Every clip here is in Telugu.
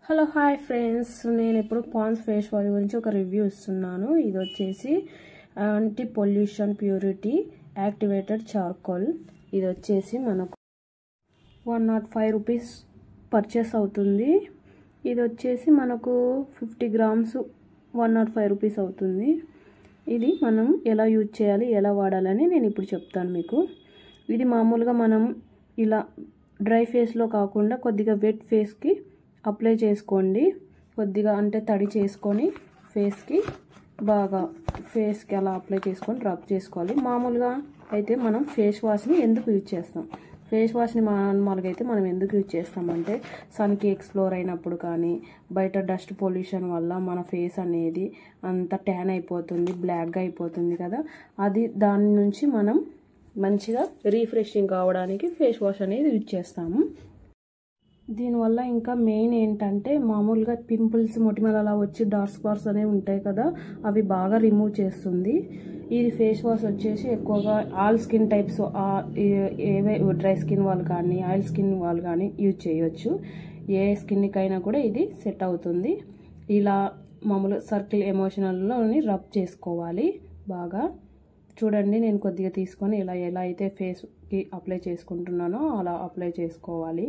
హలో హాయ్ ఫ్రెండ్స్ నేను ఇప్పుడు పాన్స్ ఫేస్ వాష్ గురించి ఒక రివ్యూ ఇస్తున్నాను ఇది వచ్చేసి anti pollution purity activated charcoal ఇది వచ్చేసి మనకు one not five rupees purchase అవుతుంది ఇది వచ్చేసి మనకు fifty grams one not five rupees అవుతుంది ఇది మనం ఎలా యూజ్ చేయాలి ఎలా వాడాలని నేను ఇప్పుడు చెప్తాను మీకు ఇది మామూలుగా మనం ఇలా డ్రై ఫేస్లో కాకుండా కొద్దిగా వెట్ ఫేస్కి అప్లై చేసుకోండి కొద్దిగా అంటే తడి చేసుకొని ఫేస్కి బాగా ఫేస్కి అలా అప్లై చేసుకొని రబ్ చేసుకోవాలి మామూలుగా అయితే మనం ఫేస్ వాష్ని ఎందుకు యూజ్ చేస్తాం ఫేస్ వాష్ని నార్మల్గా అయితే మనం ఎందుకు యూజ్ చేస్తామంటే సన్కి ఎక్స్ప్లోర్ అయినప్పుడు కానీ బయట డస్ట్ పొల్యూషన్ వల్ల మన ఫేస్ అనేది అంత ట్యాన్ అయిపోతుంది బ్లాక్గా అయిపోతుంది కదా అది దాని నుంచి మనం మంచిగా రీఫ్రెషింగ్ కావడానికి ఫేస్ వాష్ అనేది యూజ్ చేస్తాము దీనివల్ల ఇంకా మెయిన్ ఏంటంటే మామూలుగా పింపుల్స్ మొటిమలు అలా వచ్చి డార్క్ స్పాట్స్ అనేవి ఉంటాయి కదా అవి బాగా రిమూవ్ చేస్తుంది ఇది ఫేస్ వాష్ వచ్చేసి ఎక్కువగా ఆల్ స్కిన్ టైప్స్ ఏవే డ్రై స్కిన్ వాళ్ళు కానీ ఆయిల్ స్కిన్ వాళ్ళు కానీ యూజ్ చేయొచ్చు ఏ స్కిన్కైనా కూడా ఇది సెట్ అవుతుంది ఇలా మామూలు సర్కిల్ ఎమోషనల్లోని రబ్ చేసుకోవాలి బాగా చూడండి నేను కొద్దిగా తీసుకొని ఇలా ఎలా అయితే ఫేస్కి అప్లై చేసుకుంటున్నానో అలా అప్లై చేసుకోవాలి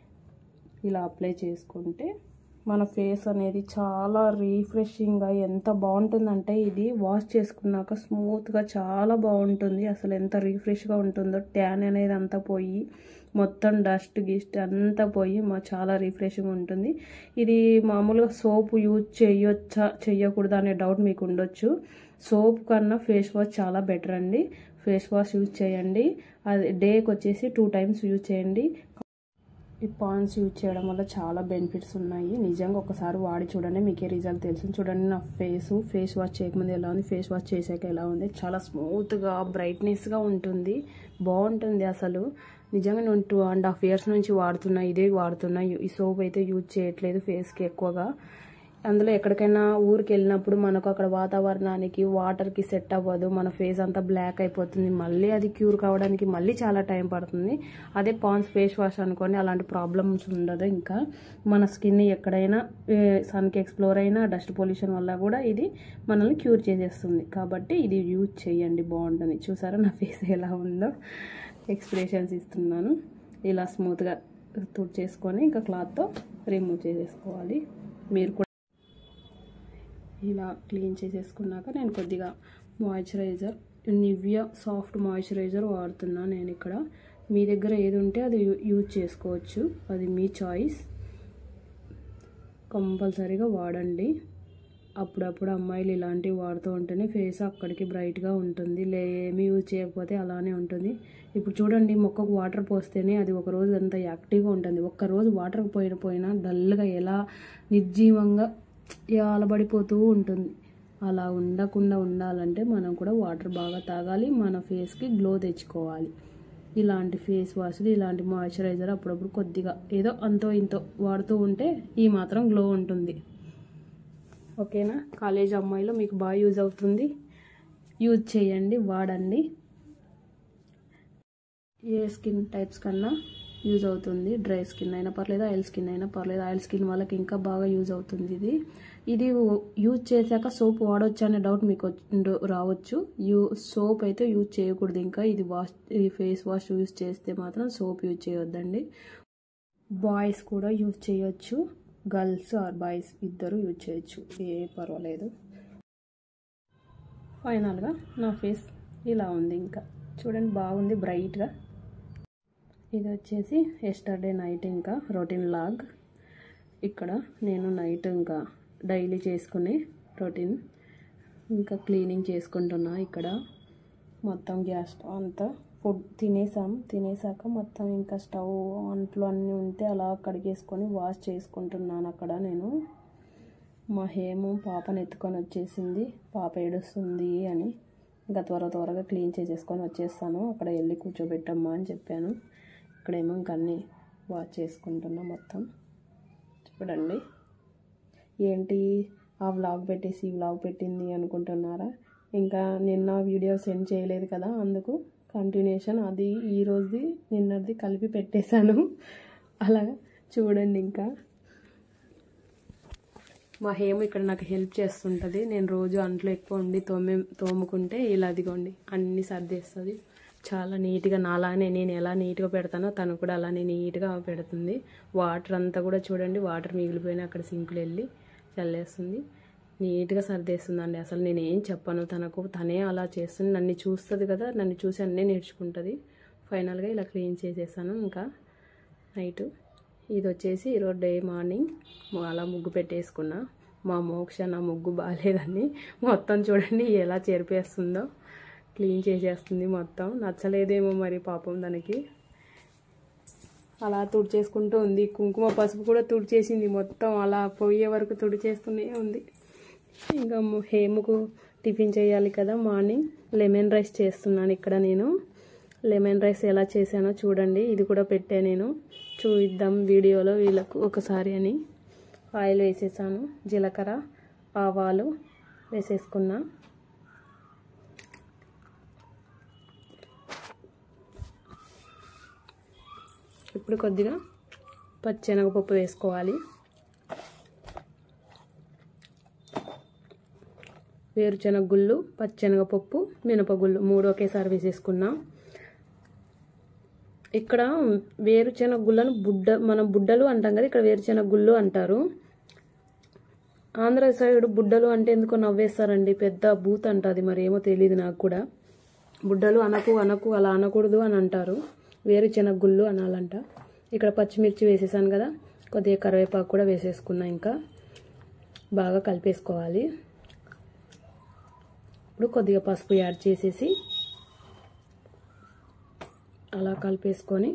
ఇలా అప్లై చేసుకుంటే మన ఫేస్ అనేది చాలా రీఫ్రెషింగ్గా ఎంత బాగుంటుందంటే ఇది వాష్ చేసుకున్నాక స్మూత్గా చాలా బాగుంటుంది అసలు ఎంత రీఫ్రెష్గా ఉంటుందో ట్యాన్ అనేది అంతా పోయి మొత్తం డస్ట్ గిస్ట్ అంతా పోయి మా చాలా రిఫ్రెషింగ్ ఉంటుంది ఇది మామూలుగా సోప్ యూజ్ చేయొచ్చా చేయకూడదా అనే డౌట్ మీకు ఉండొచ్చు సోప్ కన్నా ఫేస్ వాష్ చాలా బెటర్ అండి ఫేస్ వాష్ యూజ్ చేయండి అది డేకి వచ్చేసి టూ టైమ్స్ యూజ్ చేయండి ఈ పాన్స్ యూజ్ చేయడం వల్ల చాలా బెనిఫిట్స్ ఉన్నాయి నిజంగా ఒకసారి వాడి చూడండి మీకే రిజల్ట్ తెలుసు చూడండి నా ఫేస్ ఫేస్ వాష్ చేయకముందు ఎలా ఉంది ఫేస్ వాష్ చేసాక ఎలా ఉంది చాలా స్మూత్గా బ్రైట్నెస్గా ఉంటుంది బాగుంటుంది అసలు నిజంగా నేను టూ అండ్ హాఫ్ ఇయర్స్ నుంచి వాడుతున్నా ఇదే వాడుతున్నా ఈ సోప్ అయితే యూజ్ చేయట్లేదు ఫేస్కి ఎక్కువగా అందులో ఎక్కడికైనా ఊరికి వెళ్ళినప్పుడు మనకు అక్కడ వాతావరణానికి వాటర్కి సెట్ అవ్వదు మన ఫేస్ అంతా బ్లాక్ అయిపోతుంది మళ్ళీ అది క్యూర్ కావడానికి మళ్ళీ చాలా టైం పడుతుంది అదే పాన్స్ ఫేస్ వాష్ అనుకోండి అలాంటి ప్రాబ్లమ్స్ ఉండదు ఇంకా మన స్కిన్ ఎక్కడైనా సన్కి ఎక్స్ప్లోర్ అయినా డస్ట్ పొల్యూషన్ వల్ల కూడా ఇది మనల్ని క్యూర్ చేసేస్తుంది కాబట్టి ఇది యూజ్ చేయండి బాగుంటుంది చూసారా నా ఫేస్ ఎలా ఉందో ఎక్స్ప్రెషన్స్ ఇస్తున్నాను ఇలా స్మూత్గా తుడిచేసుకొని ఇంకా క్లాత్తో రిమూవ్ చేసేసుకోవాలి మీరు కూడా ఇలా క్లీన్ చేసేసుకున్నాక నేను కొద్దిగా మాయిశ్చరైజర్ నివ్యా సాఫ్ట్ మాయిశ్చరైజర్ వాడుతున్నా నేను ఇక్కడ మీ దగ్గర ఏది ఉంటే అది యూజ్ చేసుకోవచ్చు అది మీ చాయిస్ కంపల్సరీగా వాడండి అప్పుడప్పుడు అమ్మాయిలు ఇలాంటివి వాడుతూ ఉంటేనే ఫేస్ అక్కడికి బ్రైట్గా ఉంటుంది లే ఏమి యూజ్ చేయకపోతే అలానే ఉంటుంది ఇప్పుడు చూడండి మొక్కకు వాటర్ పోస్తేనే అది ఒక రోజు అంత యాక్టివ్గా ఉంటుంది ఒక్కరోజు వాటర్ పోయిన పోయినా డల్గా ఎలా నిర్జీవంగా ఆలబడిపోతూ ఉంటుంది అలా ఉండకుండా ఉండాలంటే మనం కూడా వాటర్ బాగా తాగాలి మన ఫేస్కి గ్లో తెచ్చుకోవాలి ఇలాంటి ఫేస్ వాష్లు ఇలాంటి మాయిశ్చరైజర్ అప్పుడప్పుడు కొద్దిగా ఏదో అంతో ఇంతో వాడుతూ ఉంటే ఈ మాత్రం గ్లో ఉంటుంది ఓకేనా కాలేజ్ అమ్మాయిలో మీకు బాగా యూజ్ అవుతుంది యూజ్ చేయండి వాడండి ఏ స్కిన్ టైప్స్ కన్నా యూజ్ అవుతుంది డ్రై స్కిన్ అయినా పర్లేదు ఆయిల్ స్కిన్ అయినా పర్లేదు ఆయిల్ స్కిన్ వాళ్ళకి ఇంకా బాగా యూజ్ అవుతుంది ఇది ఇది యూజ్ చేశాక సోప్ వాడొచ్చు అనే డౌట్ మీకు రావచ్చు యూ సోప్ అయితే యూజ్ చేయకూడదు ఇంకా ఇది వాష్ ఈ ఫేస్ వాష్ యూజ్ చేస్తే మాత్రం సోప్ యూజ్ చేయొద్దండి బాయ్స్ కూడా యూజ్ చేయొచ్చు గర్ల్స్ ఆర్ బాయ్స్ ఇద్దరు యూజ్ చేయొచ్చు ఏ పర్వాలేదు ఫైనల్గా నా ఫేస్ ఇలా ఉంది ఇంకా చూడండి బాగుంది బ్రైట్గా ఇది వచ్చేసి ఎస్టర్డే నైట్ ఇంకా రొటీన్ లాగ్ ఇక్కడ నేను నైట్ ఇంకా డైలీ చేసుకునే రొటీన్ ఇంకా క్లీనింగ్ చేసుకుంటున్నా ఇక్కడ మొత్తం గ్యాస్ అంతా ఫుడ్ తినేసాం తినేసాక మొత్తం ఇంకా స్టవ్ అంట్లు అన్నీ ఉంటే అలా కడిగేసుకొని వాష్ చేసుకుంటున్నాను అక్కడ నేను మా హేము పాపను ఎత్తుకొని వచ్చేసింది పాప ఏడుస్తుంది అని ఇంకా త్వర త్వరగా క్లీన్ చేసేసుకొని వచ్చేస్తాను అక్కడ వెళ్ళి కూర్చోబెట్టమ్మా అని చెప్పాను ఇక్కడేమో ఇంక అన్నీ వాష్ చేసుకుంటున్నా మొత్తం చూడండి ఏంటి ఆ వ్లాగ్ పెట్టేసి ఈ వ్లాగ్ పెట్టింది అనుకుంటున్నారా ఇంకా నిన్న వీడియో సెండ్ చేయలేదు కదా అందుకు కంటిన్యూషన్ అది ఈ రోజుది నిన్నది కలిపి పెట్టేశాను అలాగా చూడండి ఇంకా మా హేమ ఇక్కడ నాకు హెల్ప్ చేస్తుంటుంది నేను రోజు అంట్లో ఎక్కువ ఉండి తోమే తోముకుంటే ఇలా అదిగోండి అన్ని సర్దేస్తుంది చాలా నీట్గా నాలానే నేను ఎలా నీట్గా పెడతానో తను కూడా అలానే నీట్గా పెడుతుంది వాటర్ అంతా కూడా చూడండి వాటర్ మిగిలిపోయిన అక్కడ సింకులు వెళ్ళి చల్లేస్తుంది నీట్గా సర్దేస్తుందండి అసలు నేను ఏం చెప్పను తనకు తనే అలా చేస్తుంది నన్ను చూస్తుంది కదా నన్ను చూసి అన్నీ నేర్చుకుంటుంది ఫైనల్గా ఇలా క్లీన్ చేసేసాను ఇంకా నైట్ ఇది వచ్చేసి ఈరోజు డే మార్నింగ్ అలా ముగ్గు పెట్టేసుకున్నా మా మోక్ష నా ముగ్గు బాగాలేదని మొత్తం చూడండి ఎలా చెరిపేస్తుందో క్లీన్ చేసేస్తుంది మొత్తం నచ్చలేదేమో మరి పాపం దానికి అలా తుడిచేసుకుంటూ ఉంది కుంకుమ పసుపు కూడా తుడిచేసింది మొత్తం అలా పోయే వరకు తుడిచేస్తూనే ఉంది ఇంకా ము- హేముకు టిఫిన్ చేయాలి కదా మార్నింగ్ లెమన్ రైస్ చేస్తున్నాను ఇక్కడ నేను లెమన్ రైస్ ఎలా చేశానో చూడండి ఇది కూడా పెట్టా నేను చూద్దాం వీడియోలో వీళ్ళకు ఒకసారి అని ఆయిల్ వేసేసాను జీలకర్ర ఆవాలు వేసేసుకున్నా ఇప్పుడు కొద్దిగా పచ్చెనగపప్పు వేసుకోవాలి వేరుశనగ గుళ్ళు పచ్చెనగపప్పు మినపగుళ్ళు మూడు ఒకేసారి వేసేసుకున్నాం ఇక్కడ వేరుశనగ గుళ్ళను బుడ్డ మనం బుడ్డలు అంటాం కదా ఇక్కడ వేరుశనగ గుళ్ళు అంటారు ఆంధ్ర సైడ్ బుడ్డలు అంటే ఎందుకో నవ్వేస్తారండి పెద్ద బూత్ అంటది మరి ఏమో తెలియదు నాకు కూడా బుడ్డలు అనకు అనకు అలా అనకూడదు అని అంటారు వేరుశనగ గుళ్ళు అనాలంట ఇక్కడ పచ్చిమిర్చి వేసేసాను కదా కొద్దిగా కరివేపాకు కూడా వేసేసుకున్నా ఇంకా బాగా కలిపేసుకోవాలి ఇప్పుడు కొద్దిగా పసుపు యాడ్ చేసేసి అలా కలిపేసుకొని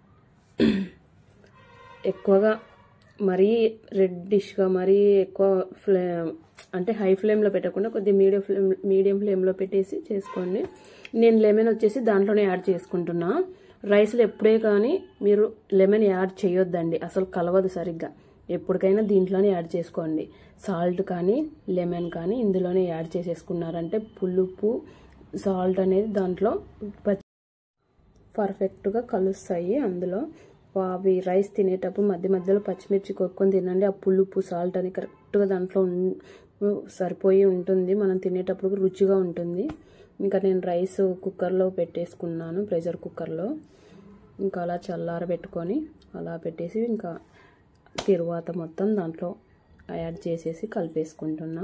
ఎక్కువగా మరీ రెడ్డిష్గా మరీ ఎక్కువ ఫ్లే అంటే హై ఫ్లేమ్లో పెట్టకుండా కొద్దిగా మీడియం ఫ్లేమ్ మీడియం ఫ్లేమ్లో పెట్టేసి చేసుకోండి నేను లెమన్ వచ్చేసి దాంట్లోనే యాడ్ చేసుకుంటున్నా రైస్లో ఎప్పుడే కానీ మీరు లెమన్ యాడ్ చేయొద్దండి అసలు కలవదు సరిగ్గా ఎప్పటికైనా దీంట్లోనే యాడ్ చేసుకోండి సాల్ట్ కానీ లెమన్ కానీ ఇందులోనే యాడ్ చేసేసుకున్నారంటే పులుపు సాల్ట్ అనేది దాంట్లో పచ్చి పర్ఫెక్ట్గా కలుస్తాయి అందులో అవి రైస్ తినేటప్పుడు మధ్య మధ్యలో పచ్చిమిర్చి కొట్టుకొని తినండి ఆ పులుపు సాల్ట్ అని కరెక్ట్గా దాంట్లో ఉన్- సరిపోయి ఉంటుంది మనం తినేటప్పుడు రుచిగా ఉంటుంది ఇంకా నేను రైస్ కుక్కర్లో పెట్టేసుకున్నాను ప్రెషర్ కుక్కర్లో ఇంకా అలా చల్లారబెట్టుకొని అలా పెట్టేసి ఇంకా తిరువాత మొత్తం దాంట్లో యాడ్ చేసేసి కలిపేసుకుంటున్నా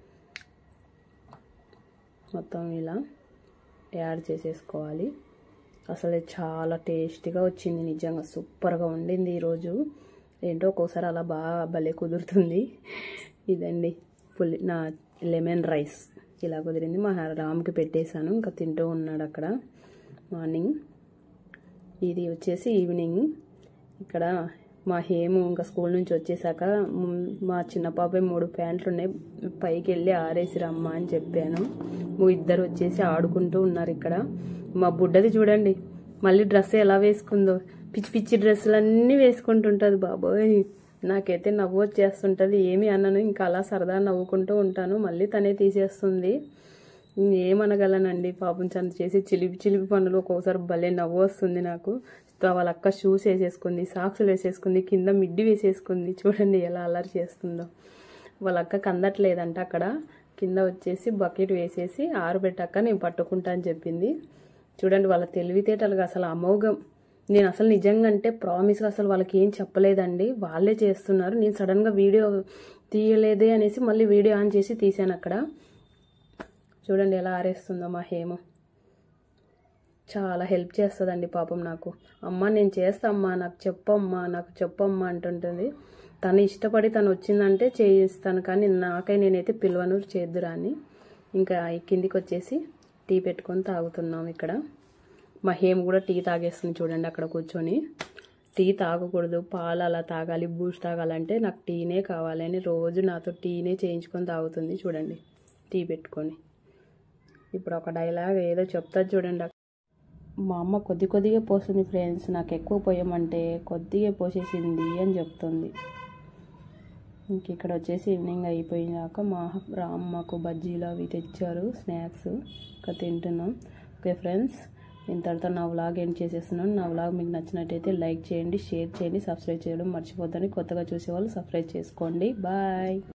మొత్తం ఇలా యాడ్ చేసేసుకోవాలి అసలు చాలా టేస్టీగా వచ్చింది నిజంగా సూపర్గా ఉండింది ఈరోజు ఏంటో ఒక్కోసారి అలా బాగా భలే కుదురుతుంది ఇదండి పులి నా లెమన్ రైస్ ఇలా కుదిరింది మా రామ్కి పెట్టేశాను ఇంకా తింటూ ఉన్నాడు అక్కడ మార్నింగ్ ఇది వచ్చేసి ఈవినింగ్ ఇక్కడ మా హేము ఇంకా స్కూల్ నుంచి వచ్చేసాక మ్, మా చిన్న పాప మూడు ప్యాంట్లు ఉన్నాయి పైకి వెళ్ళి ఆరేసి రమ్మా అని చెప్పాను మా ఇద్దరు వచ్చేసి ఆడుకుంటూ ఉన్నారు ఇక్కడ మా బుడ్డది చూడండి మళ్ళీ డ్రెస్ ఎలా వేసుకుందో పిచ్చి పిచ్చి డ్రెస్సులన్నీ వేసుకుంటుంటుంది బాబోయ్ నాకైతే నవ్వు వచ్చేస్తుంటుంది ఏమి అన్నను ఇంకా అలా సరదా నవ్వుకుంటూ ఉంటాను మళ్ళీ తనే తీసేస్తుంది ఏమనగలనండి పాపం చంద చేసి చిలిపి చిలిపి పనులు ఒక్కోసారి భలే నవ్వు వస్తుంది నాకు వాళ్ళ అక్క షూస్ వేసేసుకుంది సాక్స్లు వేసేసుకుంది కింద మిడ్డి వేసేసుకుంది చూడండి ఎలా అల్లరి చేస్తుందో వాళ్ళ అక్కకి అందట్లేదంట అక్కడ కింద వచ్చేసి బకెట్ వేసేసి ఆరబెట్టాక నేను పట్టుకుంటా అని చెప్పింది చూడండి వాళ్ళ తెలివితేటలుగా అసలు అమోఘం నేను అసలు నిజంగా అంటే ప్రామిస్గా అసలు వాళ్ళకి ఏం చెప్పలేదండి వాళ్ళే చేస్తున్నారు నేను సడన్గా వీడియో తీయలేదే అనేసి మళ్ళీ వీడియో ఆన్ చేసి తీసాను అక్కడ చూడండి ఎలా ఆరేస్తుందో మా హేమ చాలా హెల్ప్ చేస్తుందండి పాపం నాకు అమ్మ నేను చేస్తా అమ్మా నాకు చెప్పమ్మా నాకు చెప్పమ్మా అంటుంటుంది తను ఇష్టపడి తను వచ్చిందంటే చేయిస్తాను కానీ నాకై నేనైతే పిలవను చేద్దురా అని ఇంకా ఈ కిందికి వచ్చేసి టీ పెట్టుకొని తాగుతున్నాం ఇక్కడ మా హేమ్ కూడా టీ తాగేస్తుంది చూడండి అక్కడ కూర్చొని టీ తాగకూడదు పాలు అలా తాగాలి బూస్ట్ తాగాలంటే నాకు టీనే కావాలి అని రోజు నాతో టీనే చేయించుకొని తాగుతుంది చూడండి టీ పెట్టుకొని ఇప్పుడు ఒక డైలాగ్ ఏదో చెప్తా చూడండి మా అమ్మ కొద్ది కొద్దిగా పోస్తుంది ఫ్రెండ్స్ నాకు ఎక్కువ పోయమంటే కొద్దిగా పోసేసింది అని చెప్తుంది ఇంక ఇక్కడ వచ్చేసి ఈవినింగ్ అయిపోయినాక మా రామ్మకు బజ్జీలు అవి తెచ్చారు స్నాక్స్ ఇంకా తింటున్నాం ఓకే ఫ్రెండ్స్ ఇంతటితో నా వ్లాగ్ ఎండ్ చేసేస్తున్నాను నా వ్లాగ్ మీకు నచ్చినట్టయితే లైక్ చేయండి షేర్ చేయండి సబ్స్క్రైబ్ చేయడం మర్చిపోద్దని కొత్తగా చూసేవాళ్ళు సబ్స్క్రైబ్ చేసుకోండి బాయ్